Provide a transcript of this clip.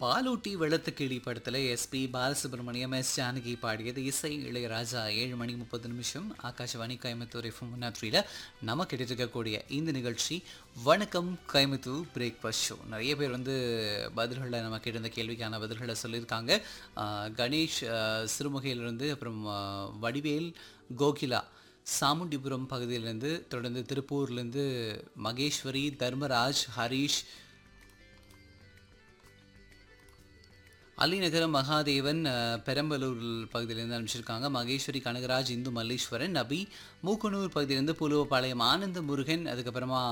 பாலூட்டி வெள்ளத்துக்கிளி படத்தில் SP Balasubramaniam S Janaki பாடியது இசை இளையராஜா ஏழு மணி முப்பது நிமிஷம் ஆகாஷவாணி கோயம்புத்தூர் எஃப்எம் முன்னாற்றியில் நம்ம இருக்கக்கூடிய இந்த நிகழ்ச்சி வணக்கம் கோயம்புத்தூர் பிரேக்ஃபாஸ்ட் ஷோ நிறைய பேர் வந்து பதில்களை நம்ம கேட்டிருந்த கேள்விக்கான பதில்களை சொல்லியிருக்காங்க ஆஹ் கணேஷ் ஆஹ் சிறுமுகையிலிருந்து அப்புறம் ஆஹ் வடிவேல் கோகிலா சாமுண்டிபுரம் பகுதியிலேருந்து தொடர்ந்து திருப்பூர்லேருந்து மகேஸ்வரி தர்மராஜ் ஹரீஷ் அலிநகரம் மகாதேவன் அஹ், பெரம்பலூர் பகுதியிலேருந்து அனுப்பிச்சிருக்காங்க மகேஸ்வரி கனகராஜ் இந்து மல்லீஸ்வரன் நபி மூக்கனூர் பகுதியிலேருந்து புலுவப்பாளையம் ஆனந்த முருகன் அதுக்கப்புறமா